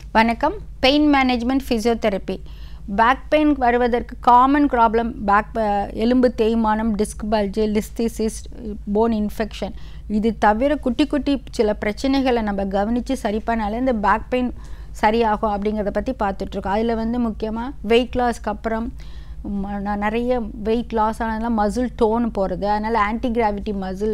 வணக்கம் pain management physiotherapy back pain வருவதற்கு common problem back எலும்பு தேய்மானம் disc bulge listhesis bone infection இது தவிர குட்டி குட்டி சில பிரச்சனைகளை நம்ம கவனித்து சரி பண்ணாலே இந்த பேக் பெயின் சரியாகும் அப்படிங்கிறத பற்றி பார்த்துட்ருக்கோம் அதில் வந்து முக்கியமாக வெயிட் லாஸ்க்கு அப்புறம் ம- நான் நிறைய வெயிட் லாஸ் ஆனதுனால மசில் டோன் போகிறது அதனால் ஆன்டி கிராவிட்டி மசில்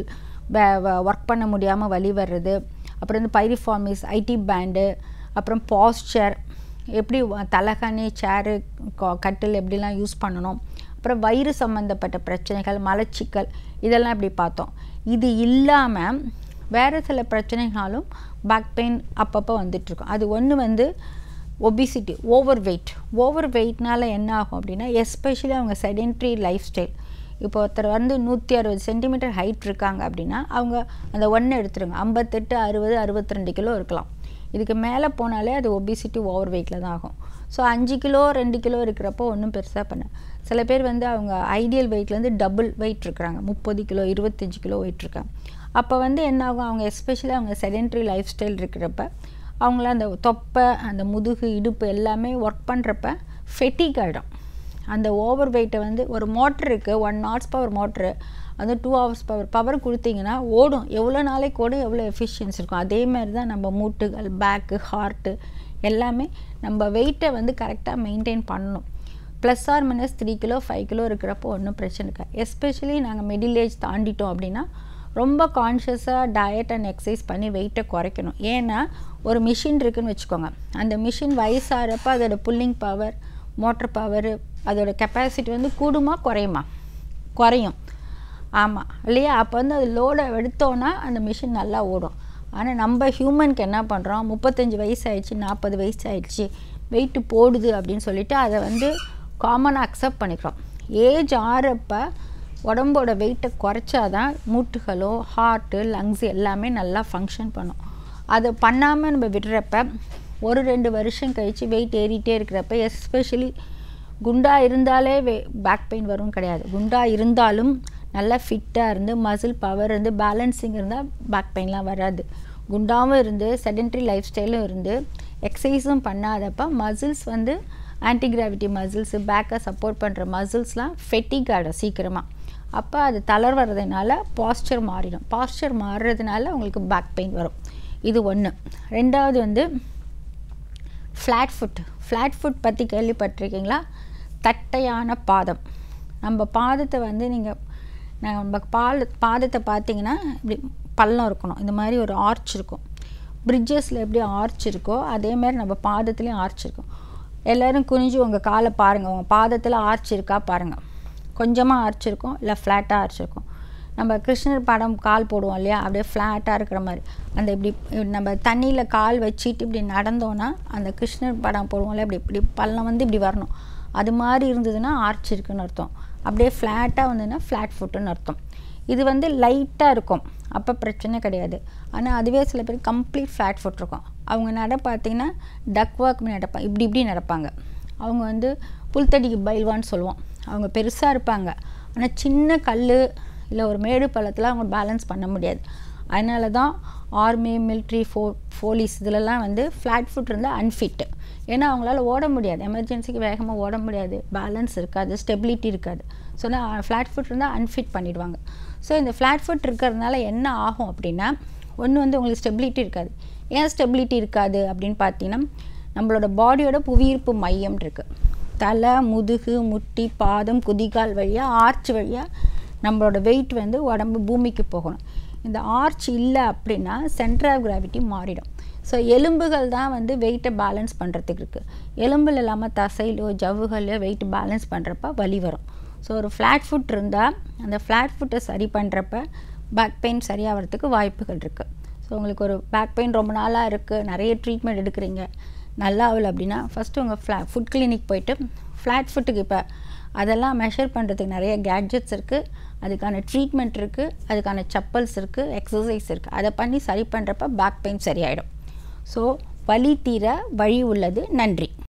ஒர்க் பண்ண முடியாமல் வலி வர்றது அப்புறம் வந்து பைரிஃபார்மிஸ் ஐடி பேண்டு அப்புறம் பாஸ்சர் எப்படி வ- தலகாணி சேரு கட்டில் எப்படிலாம் யூஸ் பண்ணணும் அப்புறம் வயிறு சம்மந்தப்பட்ட பிரச்சனைகள் மலச்சிக்கல் இதெல்லாம் இப்படி பார்த்தோம் இது இல்லாமல் வேறு சில பிரச்சனைகளும் பேக் பெயின் அப்பப்போ வந்துட்டுருக்கும் அது ஒன்று வந்து ஒபிசிட்டி ஓவர் வெயிட் ஓவர் வெயிட்னால என்ன ஆகும் அப்படின்னா எஸ்பெஷலி அவங்க செடென்ட்ரி லைஃப் ஸ்டைல் இப்போ ஒருத்தர் வந்து நூற்றி அறுபது சென்டிமீட்டர் ஹைட் இருக்காங்க அப்படின்னா அவங்க அந்த ஒன்று எடுத்துருங்க ஐம்பத்தெட்டு அறுபது அறுபத்தி ரெண்டு கிலோ இருக்கலாம் இதுக்கு மேலே போனாலே அது ஒபிசிட்டி ஓவர் வெயிட்டில் தான் ஆகும் ஸோ அஞ்சு கிலோ ரெண்டு கிலோ இருக்கிறப்போ ஒன்றும் பெருசாக பண்ண சில பேர் வந்து அவங்க ஐடியல் வெயிட்லேருந்து டபுள் வெயிட் இருக்கிறாங்க முப்பது கிலோ இருபத்தஞ்சி கிலோ வெயிட் இருக்காங்க அப்போ வந்து என்ன ஆகும் அவங்க எஸ்பெஷலி அவங்க செடென்ட்ரி லைஃப் ஸ்டைல் இருக்கிறப்ப அவங்கள அந்த தொப்பை அந்த முதுகு இடுப்பு எல்லாமே ஒர்க் பண்ணுறப்ப ஃபெட்டிக் ஆகிடும் அந்த ஓவர் வெயிட்டை வந்து ஒரு மோட்ரு இருக்குது ஒன் நாட்ஸ் பவர் மோட்ரு அந்த டூ ஹவர்ஸ் பவர் பவர் கொடுத்தீங்கன்னா ஓடும் எவ்வளோ நாளைக்கு ஓடும் எவ்வளோ எஃபிஷியன்ஸ் இருக்கும் அதே மாதிரி தான் நம்ம மூட்டுகள் பேக்கு ஹார்ட்டு எல்லாமே நம்ம வெயிட்டை வந்து கரெக்டாக மெயின்டைன் பண்ணணும் plus or minus three kilo five kilo இருக்கிறப்போ ஒன்றும் பிரச்சனை இருக்காது எஸ்பெஷலி நாங்கள் மிடில் ஏஜ் தாண்டிட்டோம் அப்படின்னா ரொம்ப கான்ஷியஸாக டயட் அண்ட் எக்ஸசைஸ் பண்ணி வெயிட்டை குறைக்கணும் ஏன்னா ஒரு மிஷின் இருக்குன்னு வச்சுக்கோங்க அந்த மிஷின் வயசாகிறப்ப அதோட புல்லிங் பவர் மோட்டர் பவர் அதோட கெப்பாசிட்டி வந்து கூடுமா குறையுமா குறையும் ஆமாம் இல்லையா அப்போ வந்து அது லோடை எடுத்தோன்னா அந்த மிஷின் நல்லா ஓடும் ஆனால் நம்ம ஹியூமனுக்கு என்ன பண்ணுறோம் முப்பத்தஞ்சு வயசு ஆயிடுச்சு நாற்பது வயசு ஆயிடுச்சு வெயிட்டு போடுது அப்படின்னு சொல்லிட்டு அதை வந்து காமனாக அக்செப்ட் பண்ணிக்கிறோம் ஏஜ் ஆறப்ப உடம்போட வெயிட்டை குறைச்சாதான் மூட்டுகளோ ஹார்ட்டு லங்ஸ் எல்லாமே நல்லா ஃபங்க்ஷன் பண்ணும் அதை பண்ணாமல் நம்ம விடுறப்ப ஒரு ரெண்டு வருஷம் கழித்து வெயிட் ஏறிட்டே இருக்கிறப்ப எஸ்பெஷலி குண்டா இருந்தாலே வே பேக் பெயின் வரும் கிடையாது குண்டா இருந்தாலும் நல்லா ஃபிட்டாக இருந்து மசில் பவர் இருந்து பேலன்சிங் இருந்தால் பேக் பெயின்லாம் வராது குண்டாவும் இருந்து செடென்ட்ரி லைஃப் ஸ்டைலும் இருந்து எக்ஸசைஸும் பண்ணாதப்ப மசில்ஸ் வந்து ஆன்டி கிராவிட்டி மசில்ஸு பேக்கை சப்போர்ட் பண்ணுற மசில்ஸ்லாம் ஃபெட்டிக் ஆகிடும் சீக்கிரமாக அப்போ அது தளர் வர்றதுனால பாஸ்டர் மாறிடும் பாஸ்டர் மாறுறதுனால உங்களுக்கு பேக் பெயின் வரும் இது ஒன்று ரெண்டாவது வந்து ஃப்ளாட் ஃபுட் ஃப்ளாட் ஃபுட் பற்றி கேள்விப்பட்டிருக்கீங்களா தட்டையான பாதம் நம்ம பாதத்தை வந்து நீங்கள் நம்ம பால் பாதத்தை பார்த்தீங்கன்னா இப்படி பள்ளம் இருக்கணும் இந்த மாதிரி ஒரு ஆர்ச் இருக்கும் பிரிட்ஜஸில் எப்படி ஆர்ச் இருக்கோ அதே மாதிரி நம்ம பாதத்துலேயும் ஆர்ச் இருக்கும் எல்லோரும் குனிஞ்சு உங்கள் காலை பாருங்கள் உங்கள் பாதத்தில் ஆர்ச் இருக்கா பாருங்கள் கொஞ்சமாக ஆர்ச் இருக்கும் இல்லை ஃப்ளாட்டாக ஆர்ச் இருக்கும் நம்ம கிருஷ்ணர் படம் கால் போடுவோம் இல்லையா அப்படியே ஃப்ளாட்டாக இருக்கிற மாதிரி அந்த இப்படி நம்ம தண்ணியில் கால் வச்சுட்டு இப்படி நடந்தோன்னா அந்த கிருஷ்ணர் படம் போடுவோம்ல இப்படி இப்படி பள்ளம் வந்து இப்படி வரணும் அது மாதிரி இருந்ததுன்னா ஆர்ச் இருக்குன்னு அர்த்தம் அப்படியே ஃப்ளாட்டாக வந்ததுன்னா ஃப்ளாட் ஃபுட்டுன்னு அர்த்தம் இது வந்து லைட்டாக இருக்கும் அப்போ பிரச்சனை கிடையாது ஆனால் அதுவே சில பேர் கம்ப்ளீட் ஃப்ளாட் ஃபுட் இருக்கும் அவங்க நட பார்த்தீங்கன்னா டக் வாக் நடப்பாங்க இப்படி இப்படி நடப்பாங்க அவங்க வந்து புல்தடிக்கு பயில்வான்னு சொல்லுவோம் அவங்க பெருசாக இருப்பாங்க ஆனால் சின்ன கல் இல்லை ஒரு மேடு பள்ளத்தில் அவங்க பேலன்ஸ் பண்ண முடியாது அதனால தான் ஆர்மி மிலிட்ரி ஃபோ போலீஸ் இதிலலாம் வந்து ஃப்ளாட் ஃபுட் இருந்தால் அன்ஃபிட்டு ஏன்னா அவங்களால ஓட முடியாது எமர்ஜென்சிக்கு வேகமாக ஓட முடியாது பேலன்ஸ் இருக்காது ஸ்டெபிலிட்டி இருக்காது ஸோ ஃப்ளாட் ஃபுட் இருந்தால் அன்ஃபிட் பண்ணிடுவாங்க ஸோ இந்த ஃப்ளாட் ஃபுட் இருக்கிறதுனால என்ன ஆகும் அப்படின்னா ஒன்று வந்து உங்களுக்கு ஸ்டெபிலிட்டி இருக்காது ஏன் ஸ்டெபிலிட்டி இருக்காது அப்படின்னு பார்த்தீங்கன்னா நம்மளோட பாடியோட புவியீர்ப்பு மையம் இருக்குது தலை முதுகு முட்டி பாதம் குதிகால் வழியாக ஆர்ச் வழியாக நம்மளோட வெயிட் வந்து உடம்பு பூமிக்கு போகணும் இந்த ஆர்ச் இல்லை அப்படின்னா சென்டர் ஆஃப் கிராவிட்டி மாறிடும் ஸோ எலும்புகள் தான் வந்து வெயிட்டை பேலன்ஸ் பண்ணுறதுக்கு இருக்குது எலும்புல இல்லாமல் தசையிலோ ஜவ்வுகள்லையோ வெயிட் பேலன்ஸ் பண்ணுறப்ப வலி வரும் ஸோ ஒரு ஃப்ளாட் ஃபுட் இருந்தால் அந்த ஃப்ளாட் ஃபுட்டை சரி பண்ணுறப்ப பேக் பெயின் சரியாகிறதுக்கு வாய்ப்புகள் இருக்குது ஸோ உங்களுக்கு ஒரு பேக் பெயின் ரொம்ப நாளாக இருக்குது நிறைய ட்ரீட்மெண்ட் எடுக்கிறீங்க நல்லா ஆகல அப்படின்னா ஃபஸ்ட்டு உங்கள் ஃப்ளா ஃபுட் கிளினிக் போயிட்டு ஃப்ளாட் ஃபுட்டுக்கு இப்போ அதெல்லாம் மெஷர் பண்ணுறதுக்கு நிறைய கேட்ஜெட்ஸ் இருக்குது அதுக்கான ட்ரீட்மெண்ட் இருக்குது அதுக்கான செப்பல்ஸ் இருக்குது எக்ஸசைஸ் இருக்குது அதை பண்ணி சரி பண்ணுறப்ப பேக் பெயின் சரியாயிடும் ஸோ வலி தீர வழி உள்ளது நன்றி